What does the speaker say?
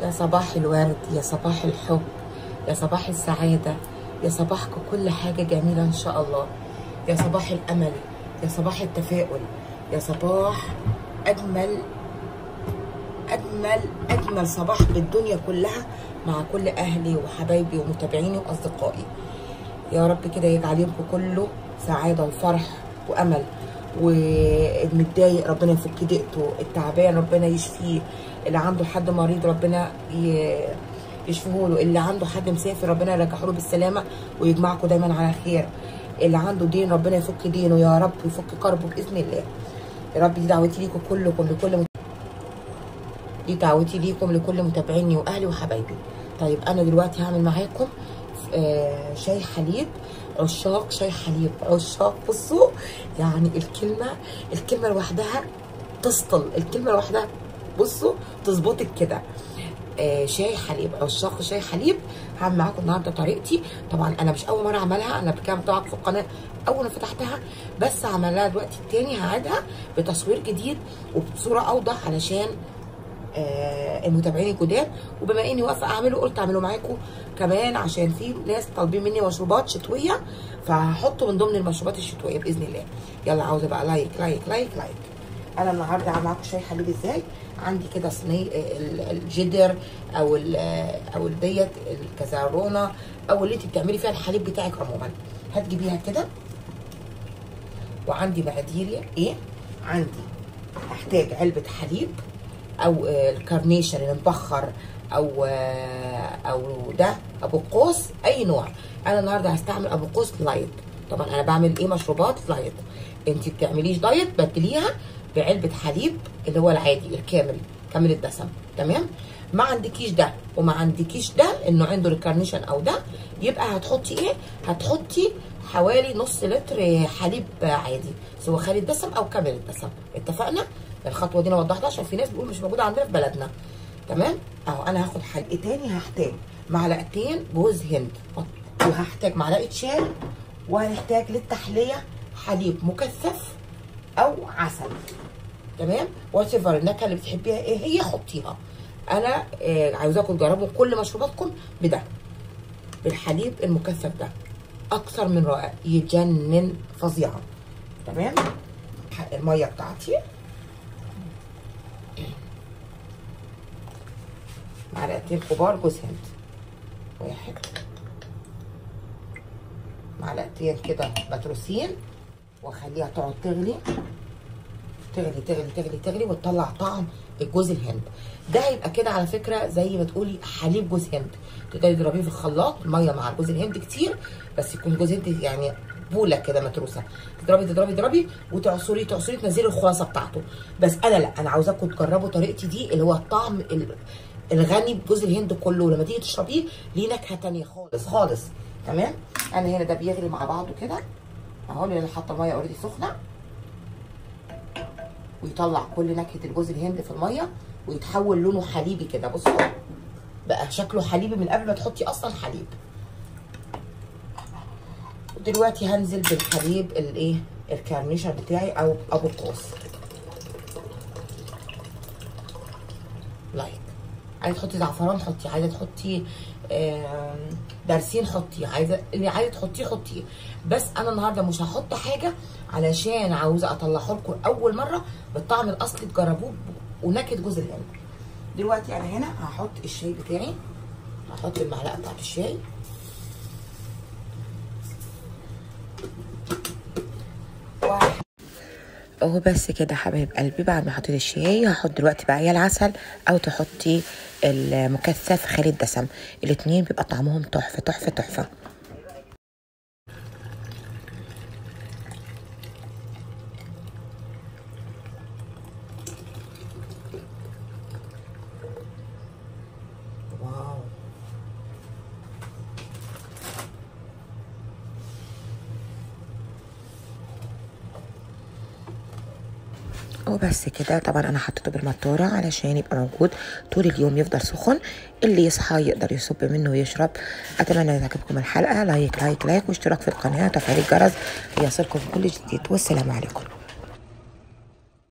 يا صباح الورد يا صباح الحب يا صباح السعادة يا صباح كل حاجة جميلة إن شاء الله يا صباح الأمل يا صباح التفاؤل يا صباح أجمل أجمل أجمل صباح بالدنيا كلها مع كل أهلي وحبايبي ومتابعيني وأصدقائي يا رب كده يجعل يومكم كله سعادة وفرح وأمل والمتضايق ربنا يفك ضيقته التعبان ربنا يشفيه اللي عنده حد مريض ربنا ي- يشفيه له اللي عنده حد مسافر ربنا يرجعه له بالسلامه ويجمعكم دايما على خير اللي عنده دين ربنا يفك دينه يا رب ويفك كربه باذن الله يا رب دي دعوتي ليكم كلكم لكل مت... دي دعوتي ليكم لكل متابعيني واهلي وحبايبي طيب انا دلوقتي هعمل معاكم آه، شاي حليب عشاق شاي حليب عشاق بصوا يعني الكلمه الكلمه لوحدها تسطل الكلمه لوحدها بصوا تظبطك كده آه شاي حليب عشاق شاي حليب هعمل معاكم النهارده طريقتي طبعا انا مش اول مره اعملها انا كده طبعا في القناه اول ما فتحتها بس هعملها دلوقتي التاني هعيدها بتصوير جديد وبصوره اوضح علشان آه المتابعين الجداد وبما اني واقفه اعمله قلت اعمله معاكم كمان عشان في ناس طالبين مني مشروبات شتويه فهحطه من ضمن المشروبات الشتويه باذن الله يلا عاوزه بقى لايك لايك لايك لايك انا النهارده هعمل معاكم شاي حليب ازاي عندي كده صينيه ال- الجدر او ال او ديت الكزارونه او اللي انت بتعملي فيها الحليب بتاعك عموما هتجيبيها كده وعندي مقاديري ايه عندي هحتاج علبه حليب او آه، الكارنيشن المبخر او آه، او ده ابو قوس اي نوع انا النهارده هستعمل ابو قوس لايت طبعا انا بعمل ايه مشروبات لايت انت بتعمليش دايت بدليها بعلبه حليب اللي هو العادي الكامل كامل الدسم تمام ما عندكيش ده وما عندكيش ده انه عنده الكارنيشن او ده يبقى هتحطي ايه هتحطي حوالي نص لتر حليب عادي سواء خالي الدسم او كامل الدسم اتفقنا الخطوه دي انا وضحتها عشان في ناس بيقول مش موجوده عندنا في بلدنا تمام اهو انا هاخد حلقه تاني هحتاج معلقتين جوز هند وهحتاج معلقه شاي وهنحتاج للتحليه حليب مكثف او عسل تمام وات ايفر النكهه اللي بتحبيها ايه هي حطيها انا آه عاوزاكم تجربوا كل مشروباتكم بده بالحليب المكثف ده اكثر من رائع يجنن فظيعه تمام الميه بتاعتي معلقتين كبار جوز هند واحد معلقتين كده بتروسين واخليها تقعد تغلي تغلي تغلي تغلي تغلي وتطلع طعم الجوز الهند ده هيبقى كده على فكره زي ما تقولي حليب جوز هند تقدري تضربيه في الخلاط الميه مع الجوز الهند كتير بس يكون جوز هند يعني بوله كده متروسه تضربي تضربي تضربي وتعصري تعصري تنزلي الخلاصه بتاعته بس انا لا انا عاوزاكم تجربوا طريقتي دي اللي هو الطعم ال- الغني بجوز الهند كله لما تيجي تشربيه ليه نكهه تانية خالص خالص تمام انا هنا ده بيغلي مع بعضه كده اهو اللي انا حاطه ميه اوريدي سخنه ويطلع كل نكهه الجوز الهند في الميه ويتحول لونه حليبي كده بصوا بقى شكله حليبي من قبل ما تحطي اصلا حليب دلوقتي هنزل بالحليب الايه الكارنيشن بتاعي او ابو قوس لايك عايزه تحطي زعفران حطي عايزه تحطي آم، درسين حطي عايزه اللي عايزه تحطيه حطيه بس انا النهارده مش هحط حاجه علشان عاوزه اطلعه لكم اول مره بالطعم الاصلي تجربوه ب- ونكهه جوز الهند دلوقتي انا هنا هحط الشاي بتاعي هحط المعلقه بتاعت الشاي واحد اهو بس كده حبايب قلبي بعد ما حطيت الشاي هحط دلوقتي بقى يا العسل او تحطي المكثف خالي الدسم الاتنين بيبقى طعمهم تحفه تحفه تحفه واو وبس كده طبعا انا حطيته بالمطوره علشان يبقى موجود طول اليوم يفضل سخن اللي يصحى يقدر يصب منه ويشرب اتمنى تعجبكم الحلقه لايك لايك لايك واشتراك في القناه وتفعيل الجرس ليصلكم كل جديد والسلام عليكم